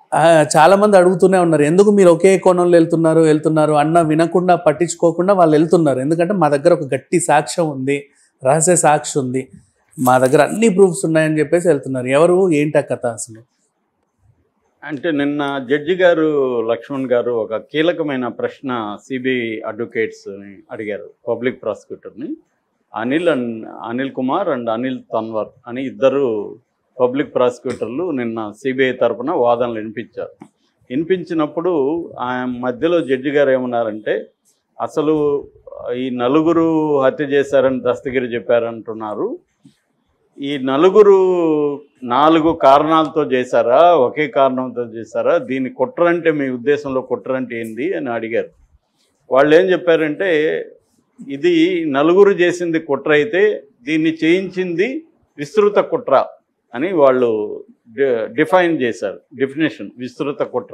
ఆ, చాలా మంది అడుగుతూనే ఉన్నారు ఎందుకు మీరు ఒకే కోణంలో వెళ్తున్నారు వెళ్తున్నారు అన్న వినకుండా పట్టించుకోకుండా వాళ్ళు వెళ్తున్నారు ఎందుకంటే మా దగ్గర ఒక గట్టి సాక్ష్యం ఉంది రహస్య సాక్షి ఉంది మా దగ్గర అన్ని ప్రూఫ్స్ ఉన్నాయని చెప్పేసి వెళ్తున్నారు ఎవరు ఏంటి ఆ కథ అసలు అంటే నిన్న జడ్జి గారు లక్ష్మణ్ గారు ఒక కీలకమైన ప్రశ్న సిబిఐ అడ్వకేట్స్ని అడిగారు పబ్లిక్ ప్రాసిక్యూటర్ని అనిల్ అండ్ అనిల్ కుమార్ అండ్ అనిల్ తన్వర్ అని ఇద్దరు పబ్లిక్ ప్రాసిక్యూటర్లు నిన్న సిబిఐ తరపున వాదనలు వినిపించారు వినిపించినప్పుడు ఆయన మధ్యలో జడ్జి గారు ఏమన్నారంటే అసలు ఈ నలుగురు హత్య చేశారని దస్తగిరి చెప్పారంటున్నారు ఈ నలుగురు నాలుగు కారణాలతో చేశారా ఒకే కారణంతో చేశారా దీన్ని కుట్రంటే మీ ఉద్దేశంలో కుట్రంటే ఏంది అని అడిగారు వాళ్ళు ఏం చెప్పారంటే ఇది నలుగురు చేసింది కుట్ర అయితే దీన్ని చేయించింది విస్తృత కుట్ర అని వాళ్ళు డి- డిఫైన్ చేశారు డెఫినేషన్ విస్తృత కుట్ర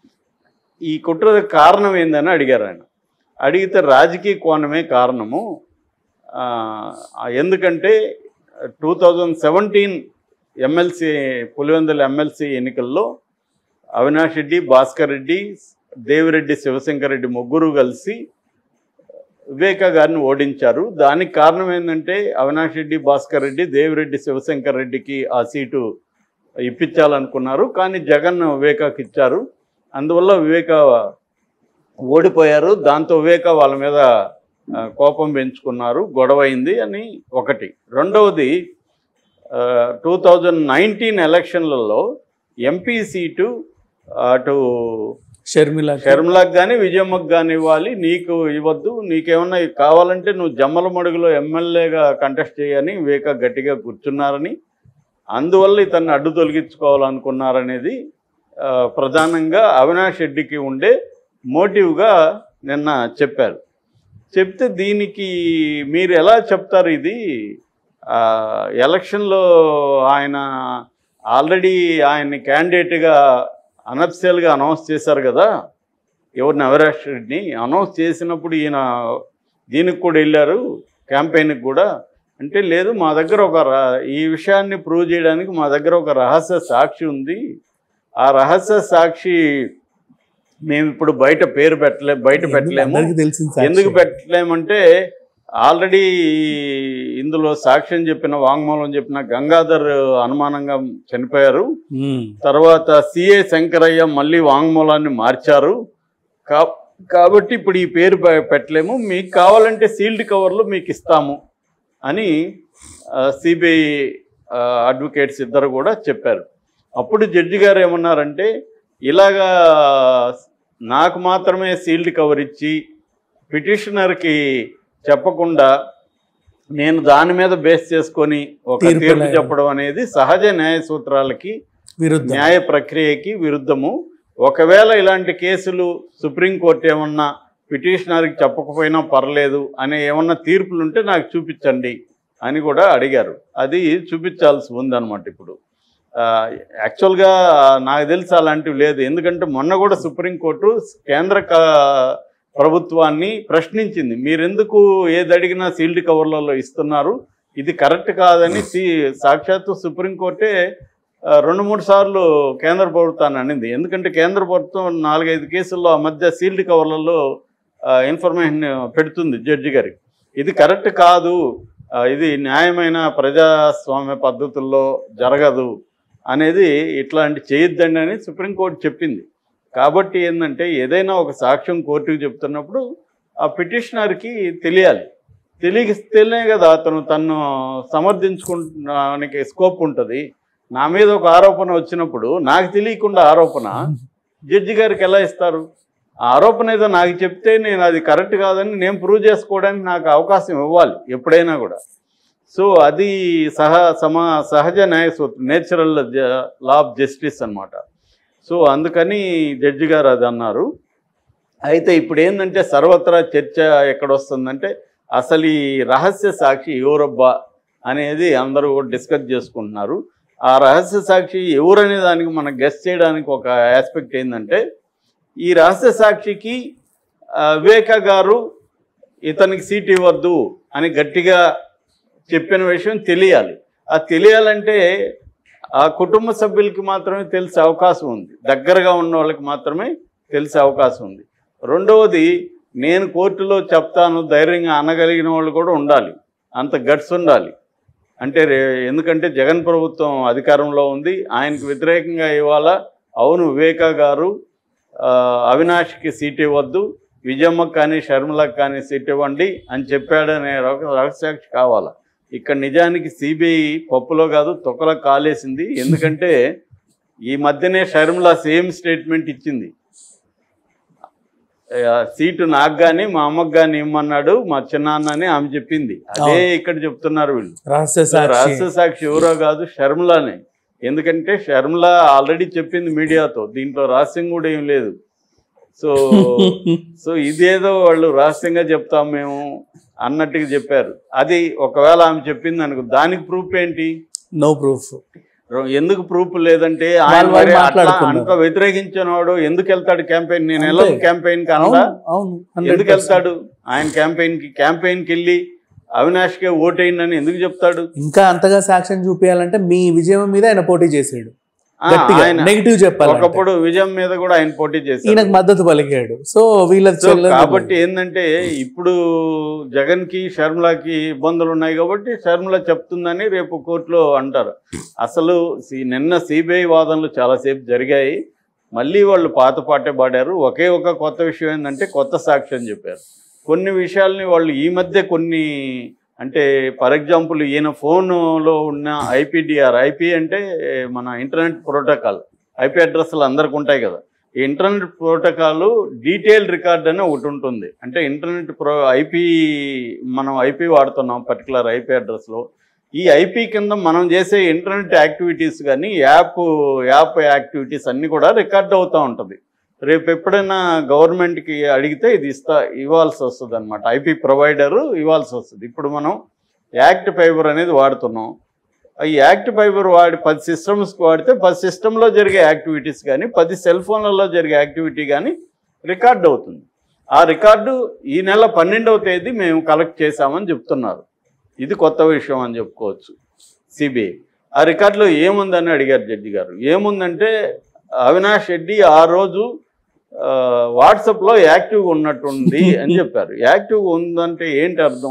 ఈ కుట్ర కారణం ఏందని అడిగారు ఆయన అడిగితే రాజకీయ కోణమే కారణము ఆ, ఎందుకంటే two thousand seventeen MLC Pulivendula MLC ఎన్నికల్లో అవినాష్ రెడ్డి భాస్కర్ రెడ్డి దేవిరెడ్డి శివశంకర్ రెడ్డి ముగ్గురు కలిసి వివేక గారిని ఓడించారు దానికి కారణం ఏంటంటే అవినాష్ రెడ్డి భాస్కర్ రెడ్డి దేవిరెడ్డి శివశంకర్ రెడ్డికి ఆ సీటు ఇప్పించాలనుకున్నారు కానీ జగన్ వివేకాకి ఇచ్చారు అందువల్ల వివేక ఓడిపోయారు దాంతో వివేక వాళ్ళ మీద ఆ, కోపం పెంచుకున్నారు గొడవ అయింది అని ఒకటి రెండవది టూ థౌజండ్ నైన్టీన్ ఎలక్షన్లలో ఎంపీ సీటు అటు షర్మిల షర్మిలకు కానీ విజయమ్మకు కానీ ఇవ్వాలి నీకు ఇవ్వద్దు నీకేమన్నా కావాలంటే నువ్వు జమ్మల మడుగులో ఎమ్మెల్యేగా కంటెస్ట్ చేయని వివేక గట్టిగా కూర్చున్నారని అందువల్ల ఇతన్ని అడ్డు తొలగించుకోవాలనుకున్నారనేది ఆ, ప్రధానంగా అవినాష్ రెడ్డికి ఉండే మోటివ్గా నిన్న చెప్పారు చెప్తే దీనికి మీరు ఎలా చెప్తారు ఇది ఆ, ఎలక్షన్లో ఆయన ఆల్రెడీ ఆయన్ని క్యాండిడేట్గా అనఫిషియల్గా అనౌన్స్ చేశారు కదా ఎవరిని అవినాష్ రెడ్డిని అనౌన్స్ చేసినప్పుడు ఈయన దీనికి కూడా వెళ్ళారు క్యాంపెయిన్కి కూడా అంటే లేదు మా దగ్గర ఒక ర- ఈ విషయాన్ని ప్రూవ్ చేయడానికి మా దగ్గర ఒక రహస్య సాక్షి ఉంది ఆ రహస్య సాక్షి మేము ఇప్పుడు బయట పేరు పెట్టలే బయట పెట్టలేము అందరికీ తెలిసింది సాక్షి. ఎందుకు పెట్టలేమంటే ఆల్రెడీ ఇందులో సాక్ష్యం చెప్పిన వాంగ్మూలం చెప్పిన గంగాధర్ అనుమానంగా చనిపోయారు ఉమ్. తర్వాత సిఏ శంకరయ్య మళ్ళీ వాంగ్మూలాన్ని మార్చారు కా కాబట్టి ఇప్పుడు ఈ పేరు పె- పెట్టలేము మీకు కావాలంటే సీల్డ్ కవర్లు మీకు ఇస్తాము అని సిబిఐ అడ్వకేట్స్ ఇద్దరు కూడా చెప్పారు అప్పుడు జడ్జి గారు ఏమన్నారంటే ఇలాగా నాకు మాత్రమే సీల్డ్ కవర్ ఇచ్చి పిటిషనర్కి చెప్పకుండా నేను దాని మీద బేస్ చేసుకొని ఒక తీర్పు తీర్పు లే- చెప్పడం అనేది సహజ న్యాయ సూత్రాలకి విరుద్ధం న్యాయ ప్రక్రియకి విరుద్ధము ఒకవేళ ఇలాంటి కేసులు సుప్రీంకోర్టు ఏమన్నా పిటిషనర్కి చెప్పకపోయినా పర్లేదు అనే ఏమన్నా తీర్పులు ఉంటే నాకు చూపించండి అని కూడా అడిగారు అది చూపించాల్సి ఉందన్నమాట ఇప్పుడు ఆ, యాక్చువల్గా నాకు తెలిసి అలాంటివి లేదు ఎందుకంటే మొన్న కూడా సుప్రీంకోర్టు కేంద్ర క- ప్రభుత్వాన్ని ప్రశ్నించింది మీరెందుకు ఏది అడిగినా సీల్డ్ కవర్లలో ఇస్తున్నారు ఇది కరెక్ట్ కాదని సి- సాక్షాత్తు సుప్రీంకోర్టే ఆ, రెండు మూడు సార్లు కేంద్ర ప్రభుత్వాన్ని అనింది ఎందుకంటే కేంద్ర ప్రభుత్వం నాలుగైదు కేసుల్లో ఆ మధ్య సీల్డ్ కవర్లలో ఇన్ఫర్మేషన్ పెడుతుంది జడ్జి గారికి ఇది కరెక్ట్ కాదు ఆ, ఇది న్యాయమైన ప్రజాస్వామ్య పద్ధతుల్లో జరగదు అనేది ఇట్లాంటి చేయొద్దండి అని సుప్రీంకోర్టు చెప్పింది కాబట్టి ఏంటంటే ఏదైనా ఒక సాక్ష్యం కోర్టుకు చెప్తున్నప్పుడు ఆ పిటిషనర్కి తెలియాలి తెలియస్తేనే కదా అతను తను సమర్థించుకోవడానికి స్కోప్ ఉంటుంది నా మీద ఒక ఆరోపణ వచ్చినప్పుడు నాకు తెలియకుండా ఆరోపణ జడ్జి గారికి ఎలా ఇస్తారు ఆ ఆరోపణ ఏదో నాకు చెప్తే నేను అది కరెక్ట్ కాదని నేను ప్రూవ్ చేసుకోవడానికి నాకు అవకాశం ఇవ్వాలి ఎప్పుడైనా కూడా సో అది సహ సమా సహజ న్యాయ సూత్రం నేచురల్ లా ఆఫ్ జస్టిస్ అన్నమాట సో అందుకని జడ్జి గారు అది అన్నారు అయితే ఇప్పుడు ఏంటంటే సర్వత్రా చర్చ ఎక్కడ వస్తుందంటే అసలు ఈ రహస్య సాక్షి ఎవరబ్బా అనేది అందరూ కూడా డిస్కస్ చేసుకుంటున్నారు ఆ రహస్య సాక్షి ఎవరనే దానికి మనం గెస్ట్ చేయడానికి ఒక ఆస్పెక్ట్ ఏంటంటే ఈ రహస్య సాక్షికి ఆ, వివేక గారు ఇతనికి సీట్ ఇవ్వద్దు అని గట్టిగా చెప్పిన విషయం తెలియాలి ఆ తెలియాలంటే ఆ కుటుంబ సభ్యులకి మాత్రమే తెలిసే అవకాశం ఉంది దగ్గరగా ఉన్న వాళ్ళకి మాత్రమే తెలిసే అవకాశం ఉంది రెండవది నేను కోర్టులో చెప్తాను ధైర్యంగా అనగలిగిన వాళ్ళు కూడా ఉండాలి అంత గట్స్ ఉండాలి అంటే రే ఎందుకంటే జగన్ ప్రభుత్వం అధికారంలో ఉంది ఆయనకు వ్యతిరేకంగా ఇవాళ అవును వివేక గారు ఆ, అవినాష్కి సీట్ ఇవ్వద్దు విజయమ్మకి కానీ షర్మిలకు కానీ సీట్ ఇవ్వండి అని చెప్పాడనే రహ- రహస్యాక్షి కావాలా ఇక్కడ నిజానికి సిబిఐ పప్పులో కాదు తొక్కలో కాలేసింది ఎందుకంటే ఈ మధ్యనే షర్మిల సేమ్ స్టేట్మెంట్ ఇచ్చింది ఆ, సీటు నాకు కానీ మా అమ్మకి కానీ ఇమ్మన్నాడు మా చిన్నాన్న అని ఆమె చెప్పింది అదే ఇక్కడ చెప్తున్నారు వీళ్ళు రహస్య సాక్షి రహస్య సాక్షి ఎవరో కాదు షర్మిలానే ఎందుకంటే షర్మిల ఆల్రెడీ చెప్పింది మీడియాతో దీంట్లో రహస్యం కూడా ఏం లేదు సో సో ఇదేదో వాళ్ళు రహస్యంగా చెప్తాం మేము అన్నట్టుగా చెప్పారు అది ఒకవేళ ఆమె చెప్పింది అనుకో దానికి ప్రూఫ్ ఏంటి నో ప్రూఫ్ రో- ఎందుకు ప్రూఫ్ లేదంటే ఆయన వాళ్ళు వాళ్ళు మరి అట్లా మాట్లాడుకున్నారు. అంత వ్యతిరేకించిన వాడు ఎందుకు వెళ్తాడు క్యాంపెయిన్ నేను అంతే. వెళ్ళను క్యాంపెయిన్ కి అవును అనలా అవును ఎందుకు 100%. వెళ్తాడు ఆయన క్యాంపెయిన్ కి క్యాంపెయిన్ కి వెళ్ళి అవినాష్కే ఓటేయండి ఎందుకు చెప్తాడు ఇంకా అంతగా సాక్ష్యం చూపించాలంటే మీ విజయం మీద ఆయన పోటీ చేసాడు ఆ, గట్టిగా ఆయన నెగిటివ్ చెప్పాలి ఒకప్పుడు విజయం మీద కూడా ఆయన పోటీ చేశారు ఈయనకు మద్దతు పలికాడు సో వీళ్ళకి సో చెల్లదు. కాబట్టి ఏంటంటే ఇప్పుడు జగన్ కి షర్మిలకి ఇబ్బందులు ఉన్నాయి కాబట్టి షర్మిల చెప్తుందని రేపు కోర్టులో అంటారు అసలు సి- నిన్న సిబిఐ వాదనలు చాలాసేపు జరిగాయి మళ్ళీ వాళ్ళు పాత పాటే పాడారు ఒకే ఒక కొత్త విషయం ఏంటంటే కొత్త సాక్ష్యం చెప్పారు కొన్ని విషయాల్ని వాళ్ళు ఈ మధ్య కొన్ని అంటే ఫర్ ఎగ్జాంపుల్ ఈయన ఫోన్లో ఉన్న ఐపీడిఆర్ ఐపీ అంటే మన ఇంటర్నెట్ ప్రోటోకాల్ ఐపీ అడ్రస్లు అందరికి ఉంటాయి కదా ఈ ఇంటర్నెట్ ప్రోటోకాల్ డీటెయిల్ రికార్డ్ అని ఒకటి ఉంటుంది అంటే ఇంటర్నెట్ ప్రో ఐపీ మనం ఐపీ వాడుతున్నాం పర్టికులర్ ఐపీ అడ్రస్లో ఈ ఐపీ కింద మనం చేసే ఇంటర్నెట్ యాక్టివిటీస్ కానీ యాప్ యాప్ యాక్టివిటీస్ అన్నీ కూడా రికార్డ్ అవుతూ ఉంటుంది రేపు ఎప్పుడైనా గవర్నమెంట్కి అడిగితే ఇది ఇస్తా ఇవ్వాల్సి వస్తుంది అనమాట ఐపీ ప్రొవైడరు ఇవ్వాల్సి వస్తుంది ఇప్పుడు మనం యాక్ట్ ఫైబర్ అనేది వాడుతున్నాం ఈ యాక్ట్ ఫైబర్ వాడి పది సిస్టమ్స్కి వాడితే పది సిస్టంలో జరిగే యాక్టివిటీస్ కానీ పది సెల్ ఫోన్లలో జరిగే యాక్టివిటీ కానీ రికార్డ్ అవుతుంది ఆ రికార్డు ఈ నెల పన్నెండవ తేదీ మేము కలెక్ట్ చేశామని చెప్తున్నారు ఇది కొత్త విషయం అని చెప్పుకోవచ్చు సిబిఐ ఆ రికార్డులో ఏముందని అడిగారు జడ్జి గారు ఏముందంటే అవినాష్ రెడ్డి ఆ రోజు ఆ, వాట్సాప్లో యాక్టివ్గా ఉన్నట్టుంది అని చెప్పారు యాక్టివ్గా ఉందంటే ఏంటి అర్థం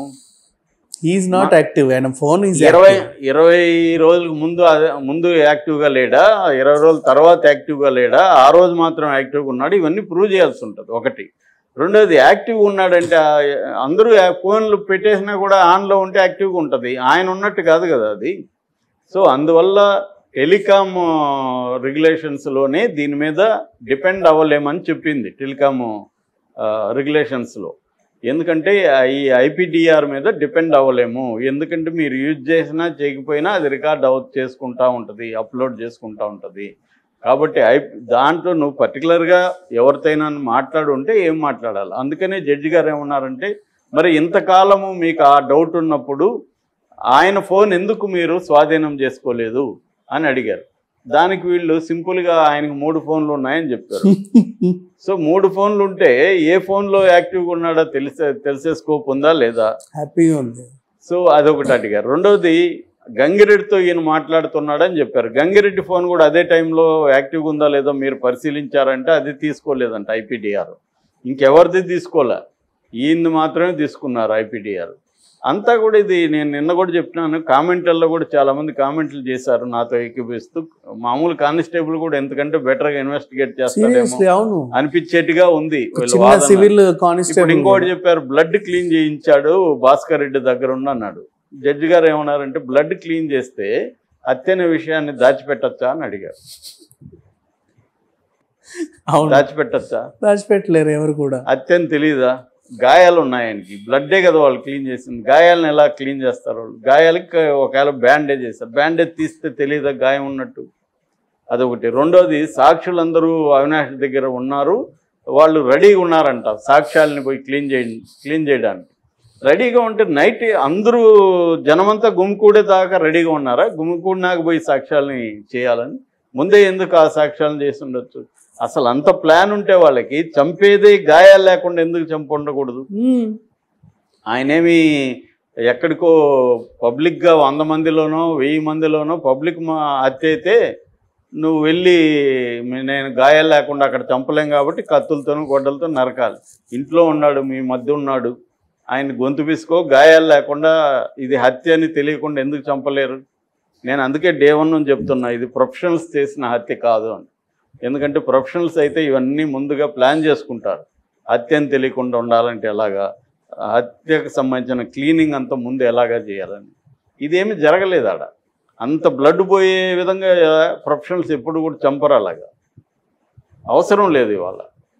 ఈజ్ నాట్ యాక్టివ్ ఆయన ఫోన్ ఈజ్ ఇరవై ఇరవై రోజులకు ముందు అదే ముందు యాక్టివ్గా లేడా ఇరవై రోజుల తర్వాత యాక్టివ్గా లేడా ఆ రోజు మాత్రం యాక్టివ్గా ఉన్నాడు ఇవన్నీ ప్రూవ్ చేయాల్సి ఉంటుంది ఒకటి రెండోది యాక్టివ్గా ఉన్నాడంటే ఆ అందరూ యా- ఫోన్లు పెట్టేసినా కూడా ఆన్లో ఉంటే యాక్టివ్గా ఉంటుంది ఆయన ఉన్నట్టు కాదు కదా అది సో అందువల్ల టెలికామ్ రెగ్యులేషన్స్లోనే దీని మీద డిపెండ్ అవ్వలేమని చెప్పింది టెలికామ్ రెగ్యులేషన్స్లో ఎందుకంటే ఈ ఐపీడిఆర్ మీద డిపెండ్ అవ్వలేము ఎందుకంటే మీరు యూజ్ చేసినా చేయకపోయినా అది రికార్డ్ అవుట్ చేసుకుంటా ఉంటుంది అప్లోడ్ చేసుకుంటా ఉంటుంది కాబట్టి ఐ దాంట్లో నువ్వు పర్టికులర్గా ఎవరితోనైనా మాట్లాడు ఉంటే ఏం మాట్లాడాలి అందుకనే జడ్జి గారు ఏమన్నారంటే మరి ఇంతకాలము మీకు ఆ డౌట్ ఉన్నప్పుడు ఆయన ఫోన్ ఎందుకు మీరు స్వాధీనం చేసుకోలేదు అని అడిగారు దానికి వీళ్ళు సింపుల్గా ఆయనకు మూడు ఫోన్లు ఉన్నాయని చెప్పారు సో మూడు ఫోన్లు ఉంటే ఏ ఫోన్లో యాక్టివ్గా ఉన్నాడో తెలిసే తెలిసే స్కోప్ ఉందా లేదా హ్యాపీగా ఉంది సో అదొకటి అడిగారు రెండోది గంగిరెడ్డితో ఈయన మాట్లాడుతున్నాడని చెప్పారు గంగిరెడ్డి ఫోన్ కూడా అదే టైంలో యాక్టివ్గా ఉందా లేదో మీరు పరిశీలించారంటే అది తీసుకోలేదంట ఐపీడిఆర్ ఇంకెవరిది తీసుకోలే ఈయన్ని మాత్రమే తీసుకున్నారు ఐపీడిఆర్ అంతా కూడా ఇది నేను నిన్న కూడా చెప్పినాను కామెంట్లలో కూడా చాలా మంది కామెంట్లు చేశారు నాతో ఏకీపిస్తూ మామూలు కానిస్టేబుల్ కూడా ఎందుకంటే బెటర్గా ఇన్వెస్టిగేట్ చేస్తాడేమో సీరియస్లీ అవును అనిపించేట్టుగా ఉంది వీళ్ళ చిన్న వాదన. సివిల్ ఇప్పుడు కానిస్టేబుల్ ఇంకోటి చెప్పారు బ్లడ్ క్లీన్ చేయించాడు భాస్కర్ రెడ్డి దగ్గర ఉన్న అన్నాడు జడ్జి గారు ఏమన్నారంటే బ్లడ్ క్లీన్ చేస్తే హత్య అనే విషయాన్ని దాచిపెట్టచ్చా అని అడిగారు అవును దాచిపెట్టచ్చా దాచిపెట్టలేరు ఎవరు కూడా హత్య అని తెలియదా గాయాలు ఉన్నాయి ఆయనకి బ్లడ్డే కదా వాళ్ళు క్లీన్ చేసింది గాయాలను ఎలా క్లీన్ చేస్తారు వాళ్ళు గాయాలకి ఒకవేళ బ్యాండేజ్ చేస్తారు బ్యాండేజ్ తీస్తే తెలియదా గాయం ఉన్నట్టు అదొకటి రెండోది సాక్షులందరూ అవినాష్ దగ్గర ఉన్నారు వాళ్ళు రెడీగా ఉన్నారంట సాక్ష్యాలని పోయి క్లీన్ చేయండి క్లీన్ చేయడానికి రెడీగా ఉంటే నైట్ అందరూ జనమంతా గుమికూడే దాకా రెడీగా ఉన్నారా గుమికూడినాక పోయి సాక్ష్యాలని చేయాలని ముందే ఎందుకు ఆ సాక్ష్యాలను చేసి ఉండొచ్చు అసలు అంత ప్లాన్ ఉంటే వాళ్ళకి చంపేది గాయాలు లేకుండా ఎందుకు చంప ఉండకూడదు మ్మ్. ఆయనేమి ఎక్కడికో పబ్లిక్గా వంద మందిలోనో వెయ్యి మందిలోనో పబ్లిక్ మా హత్య అయితే నువ్వు వెళ్ళి మీ- నేను గాయాలు లేకుండా అక్కడ చంపలేం కాబట్టి కత్తులతోనూ గొడ్డలతో నరకాలి ఇంట్లో ఉన్నాడు మీ మధ్య ఉన్నాడు ఆయన గొంతు పిసుకో గాయాలు లేకుండా ఇది హత్య అని తెలియకుండా ఎందుకు చంపలేరు నేను అందుకే డే వన్ నుంచి చెప్తున్నా ఇది ప్రొఫెషనల్స్ చేసిన హత్య కాదు అని ఎందుకంటే ప్రొఫెషనల్స్ అయితే ఇవన్నీ ముందుగా ప్లాన్ చేసుకుంటారు హత్య అని తెలియకుండా ఉండాలంటే ఎలాగా హత్యకు సంబంధించిన క్లీనింగ్ అంతా ముందు ఎలాగా చేయాలని ఇదేమి జరగలేదు ఆడ అంత బ్లడ్ పోయే విధంగా ప్రొఫెషనల్స్ ఎప్పుడు కూడా చంపరు అలాగా అవసరం లేదు ఇవాళ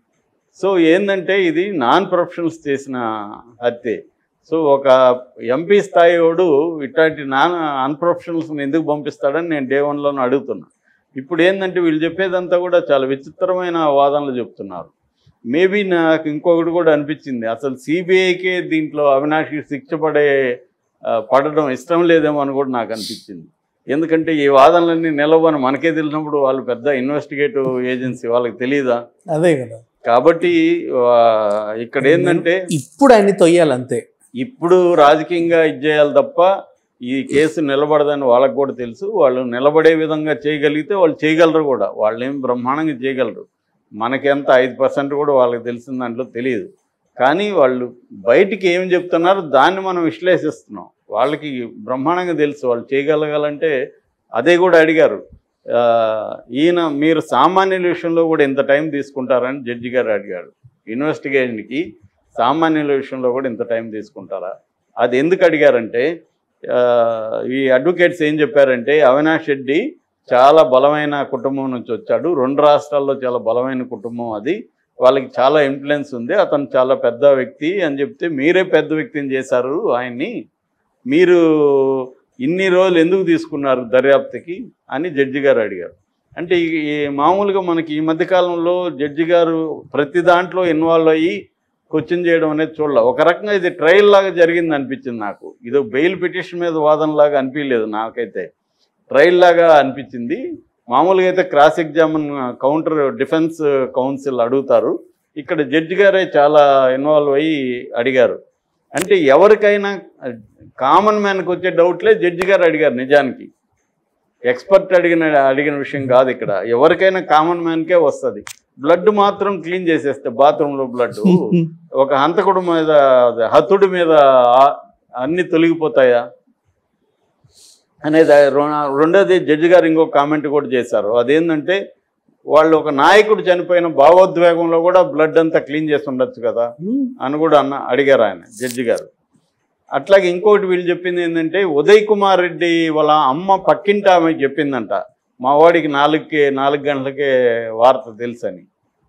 సో ఏంటంటే ఇది నాన్ ప్రొఫెషనల్స్ చేసిన హత్యే సో ఒక ఎంపీ స్థాయి వాడు ఇట్లాంటి నాన్ అన్ప్రొఫెషనల్స్ని ఎందుకు పంపిస్తాడని నేను డే వన్లోనే అడుగుతున్నా ఇప్పుడు ఏంటంటే వీళ్ళు చెప్పేదంతా కూడా చాలా విచిత్రమైన వాదనలు చెప్తున్నారు మేబీ నాకు ఇంకొకటి కూడా అనిపించింది అసలు సిబిఐకే దీంట్లో అవినాష్కి శిక్ష పడే ఆ, పడడం ఇష్టం లేదేమో అని కూడా నాకు అనిపించింది ఎందుకంటే ఈ వాదనలన్నీ నిలవని మనకే తెలిసినప్పుడు వాళ్ళు పెద్ద ఇన్వెస్టిగేటివ్ ఏజెన్సీ వాళ్ళకి తెలియదా అదే కదా కాబట్టి ఆ, ఇక్కడ ఏంటంటే ఇప్పుడు ఆయన్ని తొయ్యాలి అంతే ఇప్పుడు రాజకీయంగా ఇది చేయాలి తప్ప ఈ కేసు నిలబడదని వాళ్ళకి కూడా తెలుసు వాళ్ళు నిలబడే విధంగా చేయగలిగితే వాళ్ళు చేయగలరు కూడా వాళ్ళు ఏం బ్రహ్మాండంగా చేయగలరు మనకెంత ఐదు పర్సెంట్ కూడా వాళ్ళకి తెలిసిన దాంట్లో తెలియదు కానీ వాళ్ళు బయటికి ఏం చెప్తున్నారు దాన్ని మనం విశ్లేషిస్తున్నాం వాళ్ళకి బ్రహ్మాండంగా తెలుసు వాళ్ళు చేయగలగాలంటే అదే కూడా అడిగారు ఆ, ఈయన మీరు సామాన్యుల విషయంలో కూడా ఇంత టైం తీసుకుంటారని జడ్జి గారు అడిగాడు ఇన్వెస్టిగేషన్కి సామాన్యుల విషయంలో కూడా ఇంత టైం తీసుకుంటారా అది ఎందుకు అడిగారంటే ఆ, ఈ అడ్వకేట్స్ ఏం చెప్పారంటే అవినాష్ రెడ్డి చాలా బలమైన కుటుంబం నుంచి వచ్చాడు రెండు రాష్ట్రాల్లో చాలా బలమైన కుటుంబం అది వాళ్ళకి చాలా ఇన్ఫ్లుయెన్స్ ఉంది అతను చాలా పెద్ద వ్యక్తి అని చెప్తే మీరే పెద్ద వ్యక్తిని చేశారు ఆయన్ని మీరు ఇన్ని రోజులు ఎందుకు తీసుకున్నారు దర్యాప్తుకి అని జడ్జి గారు అడిగారు అంటే ఈ- ఈ మామూలుగా మనకి ఈ మధ్యకాలంలో జడ్జి గారు ప్రతి దాంట్లో ఇన్వాల్వ్ అయ్యి క్వశ్చన్ చేయడం అనేది చూడాల ఒక రకంగా ఇది ట్రయల్ లాగా జరిగింది అనిపించింది నాకు ఇది బెయిల్ పిటిషన్ మీద వాదన లాగా అనిపించలేదు నాకైతే ట్రయల్ లాగా అనిపించింది మామూలుగా అయితే cross examine counter defence counsel అడుగుతారు ఇక్కడ జడ్జి గారే చాలా ఇన్వాల్వ్ అయ్యి అడిగారు అంటే ఎవరికైనా కామన్ మ్యాన్కి వచ్చే డౌట్లే జడ్జి గారు అడిగారు నిజానికి ఎక్స్పర్ట్ అడిగిన అడిగిన విషయం కాదు ఇక్కడ ఎవరికైనా కామన్ మ్యాన్కే వస్తుంది బ్లడ్ మాత్రం క్లీన్ చేసేస్తే బాత్రూంలో బ్లడ్ ఒక హంతకుడు మీద అదే హతుడి మీద ఆ- అన్ని తొలగిపోతాయా అనేది రొ- రెండోది జడ్జి గారు ఇంకో కామెంట్ కూడా చేశారు అదేంటంటే వాళ్ళు ఒక నాయకుడు చనిపోయిన భావోద్వేగంలో కూడా బ్లడ్ అంతా క్లీన్ చేసి ఉండొచ్చు కదా అని కూడా అన్న అడిగారు ఆయన జడ్జి గారు అట్లాగే ఇంకోటి వీళ్ళు చెప్పింది ఏంటంటే ఉదయ్ కుమార్ రెడ్డి వాళ్ళ అమ్మ పక్కింటి ఆమె చెప్పిందంట మా వాడికి నాలుగుకి నాలుగు గంటలకే వార్త తెలుసని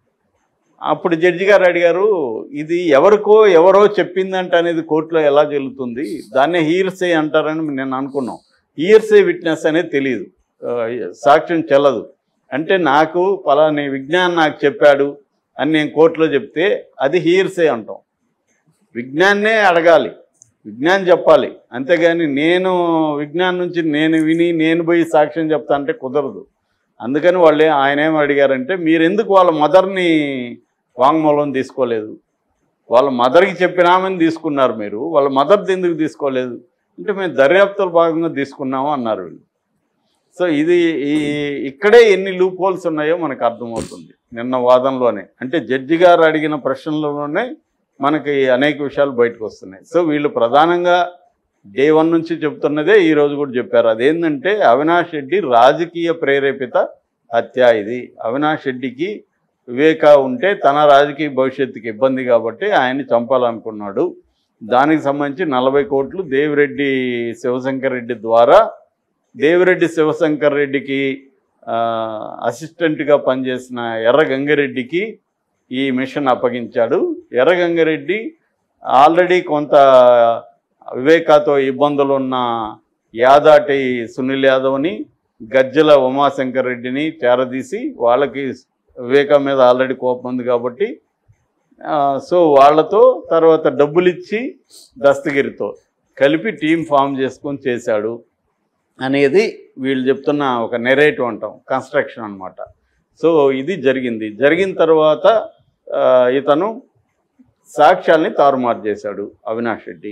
అప్పుడు జడ్జి గారు అడిగారు ఇది ఎవరికో ఎవరో చెప్పిందంట అనేది కోర్టులో ఎలా చెల్లుతుంది దాన్నే హీర్సే అంటారని నేను అనుకున్నాం హీర్సే విట్నెస్ అనేది తెలియదు ఆ, సాక్ష్యం చెల్లదు అంటే నాకు పలాని విజ్ఞాన్ నాకు చెప్పాడు అని నేను కోర్టులో చెప్తే అది హీర్సే అంటాం విజ్ఞాన్నే అడగాలి విజ్ఞాన్ చెప్పాలి అంతేగాని నేను విజ్ఞాన్ నుంచి నేను విని నేను పోయి సాక్ష్యం చెప్తా అంటే కుదరదు అందుకని వాళ్ళు ఏ- ఆయన ఏం అడిగారంటే మీరు ఎందుకు వాళ్ళ మదర్ని వాంగ్మూలం తీసుకోలేదు వాళ్ళ మదర్కి చెప్పినామని తీసుకున్నారు మీరు వాళ్ళ మదర్ది ఎందుకు తీసుకోలేదు అంటే మేము దర్యాప్తులో భాగంగా తీసుకున్నాము అన్నారు వీళ్ళు సో ఇది ఈ ఇక్కడే ఎన్ని లూప్ హోల్స్ ఉన్నాయో మనకు అర్థమవుతుంది నిన్న వాదనలోనే అంటే జడ్జి గారు అడిగిన ప్రశ్నలలోనే మనకి అనేక విషయాలు బయటకు వస్తున్నాయి సో వీళ్ళు ప్రధానంగా డే వన్ నుంచి చెప్తున్నదే ఈ రోజు కూడా చెప్పారు అదేంటంటే అవినాష్ రెడ్డి రాజకీయ ప్రేరేపిత హత్య ఇది అవినాష్ రెడ్డికి వివేక ఉంటే తన రాజకీయ భవిష్యత్తుకి ఇబ్బంది కాబట్టి ఆయన్ని చంపాలనుకున్నాడు దానికి సంబంధించి నలభై కోట్లు దేవిరెడ్డి శివశంకర్ రెడ్డి ద్వారా దేవిరెడ్డి శివశంకర్ రెడ్డికి ఆ, అసిస్టెంట్గా పనిచేసిన ఎర్ర గంగిరెడ్డికి ఈ మిషన్ అప్పగించాడు ఎర్ర గంగిరెడ్డి ఆల్రెడీ కొంత వివేకాతో ఇబ్బందులు ఉన్న యాదాటి సునీల్ యాదవ్ని గజ్జల ఉమాశంకర్ రెడ్డిని చేరదీసి వాళ్ళకి వివేక మీద ఆల్రెడీ కోపం ఉంది కాబట్టి ఆ, సో వాళ్ళతో తర్వాత డబ్బులు ఇచ్చి దస్తగిరితో కలిపి టీం ఫామ్ చేసుకొని చేశాడు అనేది వీళ్ళు చెప్తున్న ఒక నెరేటివ్ అంటాం కన్స్ట్రక్షన్ అన్నమాట సో ఇది జరిగింది జరిగిన తర్వాత ఆ, ఇతను సాక్ష్యాల్ని తారుమారు చేశాడు అవినాష్ రెడ్డి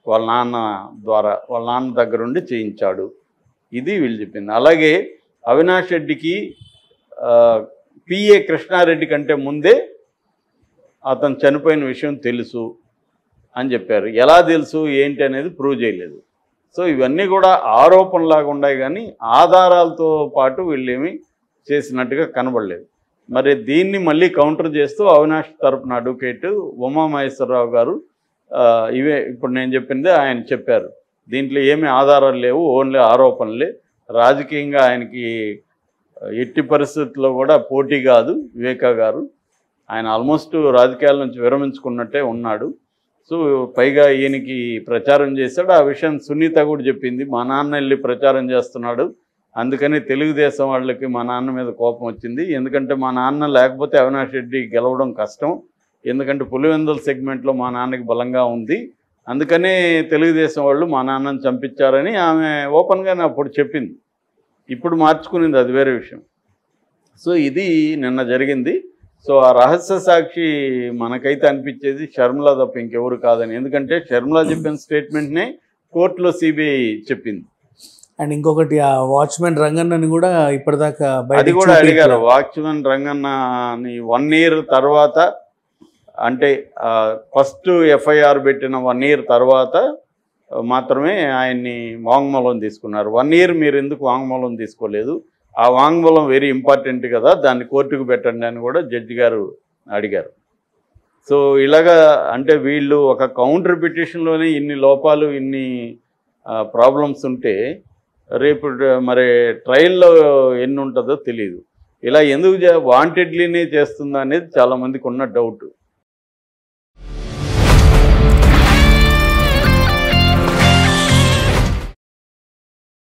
వాళ్ళ నాన్న ద్వారా వాళ్ళ నాన్న దగ్గరుండి చేయించాడు ఇది వీళ్ళు చెప్పింది అలాగే అవినాష్ రెడ్డికి పిఏ కృష్ణారెడ్డి కంటే ముందే అతను చనిపోయిన విషయం తెలుసు అని చెప్పారు ఎలా తెలుసు ఏంటి అనేది ప్రూవ్ చేయలేదు సో ఇవన్నీ కూడా ఆరోపణలాగా ఉన్నాయి కానీ ఆధారాలతో పాటు వీళ్ళేమి చేసినట్టుగా కనబడలేదు మరి దీన్ని మళ్ళీ కౌంటర్ చేస్తూ అవినాష్ తరపున అడ్వకేట్ ఉమామహేశ్వరరావు గారు ఆ, ఇవే ఇప్పుడు నేను చెప్పింది ఆయన చెప్పారు దీంట్లో ఏమీ ఆధారాలు లేవు ఓన్లీ ఆరోపణలే రాజకీయంగా ఆయనకి ఎట్టి పరిస్థితుల్లో కూడా పోటీ కాదు వివేకా గారు ఆయన ఆల్మోస్ట్ రాజకీయాల నుంచి విరమించుకున్నట్టే ఉన్నాడు సో పైగా ఈయనకి ప్రచారం చేశాడు ఆ విషయం సునీత కూడా చెప్పింది మా నాన్న వెళ్ళి ప్రచారం చేస్తున్నాడు అందుకని తెలుగుదేశం వాళ్ళకి మా నాన్న మీద కోపం వచ్చింది ఎందుకంటే మా నాన్న లేకపోతే అవినాష్ రెడ్డి గెలవడం కష్టం ఎందుకంటే పులివెందుల సెగ్మెంట్లో మా నాన్నకి బలంగా ఉంది అందుకనే తెలుగుదేశం వాళ్ళు మా నాన్నని చంపించారని ఆమె ఓపెన్గానే అప్పుడు చెప్పింది ఇప్పుడు మార్చుకునింది అది వేరే విషయం సో ఇది నిన్న జరిగింది సో ఆ రహస్య సాక్షి మనకైతే అనిపించేది షర్మిల తప్ప ఇంకెవరు కాదని ఎందుకంటే షర్మిల చెప్పిన స్టేట్మెంట్నే కోర్టులో సిబిఐ చెప్పింది అండ్ ఇంకొకటి ఆ వాచ్మెన్ రంగన్నని కూడా ఇప్పటిదాకా అది బయటికి కూడా చూపించలేదు. అడిగారు వాచ్మెన్ రంగన్నని వన్ ఇయర్ తర్వాత అంటే ఫస్ట్ ఎఫ్ఐఆర్ పెట్టిన వన్ ఇయర్ తర్వాత ఆ, మాత్రమే ఆయన్ని వాంగ్మూలం తీసుకున్నారు వన్ ఇయర్ మీరు ఎందుకు వాంగ్మూలం తీసుకోలేదు ఆ వాంగ్మూలం వెరీ ఇంపార్టెంట్ కదా దాన్ని కోర్టుకు పెట్టండి అని కూడా జడ్జి గారు అడిగారు సో ఇలాగా అంటే వీళ్ళు ఒక కౌంటర్ పిటిషన్లోనే ఇన్ని లోపాలు ఇన్ని ప్రాబ్లమ్స్ ఉంటే రేపు డ- మరి ట్రయల్లో ఎన్ని ఉంటుందో తెలియదు ఇలా ఎందుకు వాంటెడ్లీనే చేస్తుందా అనేది చాలామందికి ఉన్న డౌట్